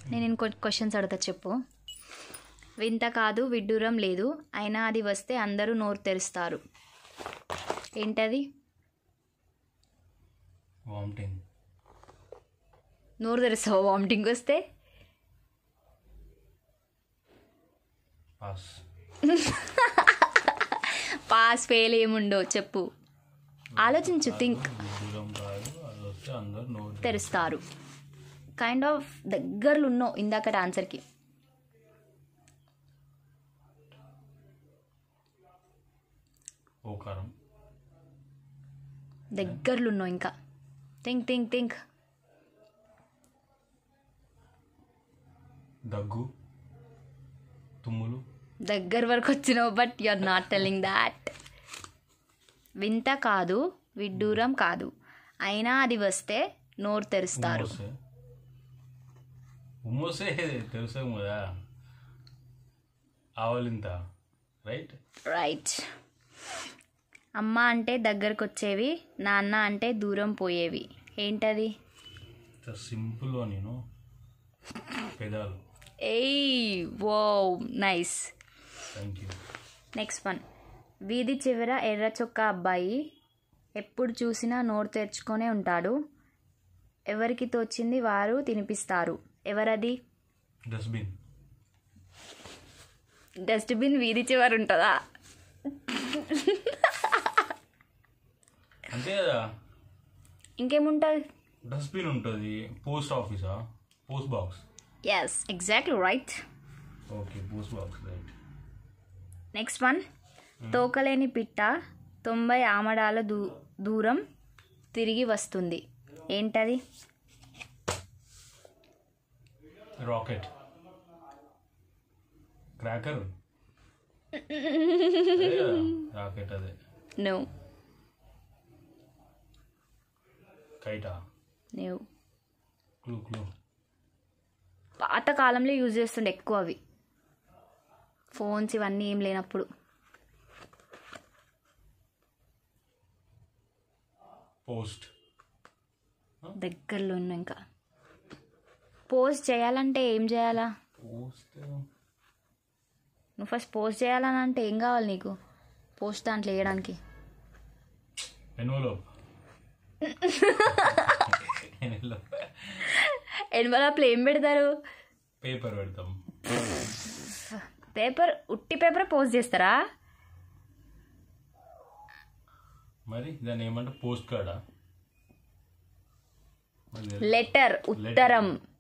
నేను ఇంకో క్వశ్చన్స్ అడుగుతా చెప్పు వింత కాదు విడ్డూరం లేదు అయినా అది వస్తే అందరూ నోరు తెరుస్తారు ఏంటది వామిటింగ్ నోరు తెరుస్తావు వామిటింగ్ వస్తే పాస్ పాస్ ఫెయిల్ ఏముండో చెప్పు ఆలోచించు థింక్ దూరం కాదు అది వస్తే అందరు నోరు తెరుస్తారు కైండ్ ఆఫ్ దగ్గరలో ఉన్నావు ఇందాకటి ఆన్సర్కి ఓకారం దగ్గరలో ఉన్నావు ఇంకా థింక్ థింక్ థింక్ దగ్గు తుమ్ములు దగ్గర వరకు వచ్చినావు but you are not telling that వింత కాదు విడ్డూరం కాదు అయినా అది వస్తే నోరు తెరుస్తారు ఉమ్మొస్తే ఉమ్మొస్తే తెలుసాం కదా ఆవలింత రైట్ రైట్ అమ్మ అంటే దగ్గరకు వచ్చేవి నాన్న అంటే దూరం పోయేవి ఏంటది సింపుల్ నేను పెదాలు ఏయ్ వో nice thank you next one వీధి చివర ఎర్ర చొక్కా అబ్బాయి ఎప్పుడు చూసినా నోరు తెరుచుకొనే ఉంటాడు ఎవరికి తోచింది వారు తినిపిస్తారు ఎవరది డస్ట్బిన్ డస్ట్బిన్ వీధి చివర ఉంటుందా అంతే కదా ఇంకేముంటుంది డస్ట్బిన్ ఉంటుంది పోస్ట్ ఆఫీసా post box yes exactly right okay post box right next one తోకలేని పిట్ట తొంభై ఆమడాల దూ దూరం తిరిగి వస్తుంది ఏంటది రాకెట్ క్రాకర్ రాకెట్ అదే నో కైటా నో క్లూ క్లూ పాత కాలంలో యూజ్ చేస్తుండే ఎక్కువ అవి ఫోన్స్ ఇవన్నీ ఏం లేనప్పుడు పోస్ట్ దగ్గరలో ఉన్న ఇంకా పోస్ట్ చేయాలంటే ఏం చేయాలా పోస్ట్ నువ్వు ఫస్ట్ పోస్ట్ చేయాలని అంటే ఏం కావాలి నీకు పోస్ట్ దాంట్లో వేయడానికి ఎన్వలోప్ ఎన్వలోప్ ఎన్వలప్లో ఏం పెడతారు పేపర్ పెడతాం పేపర్ ఉట్టి పేపర్ పోస్ట్ చేస్తారా మరి దాన్ని ఏమంటే పోస్ట్ కార్డా లెటర్ ఉత్తరం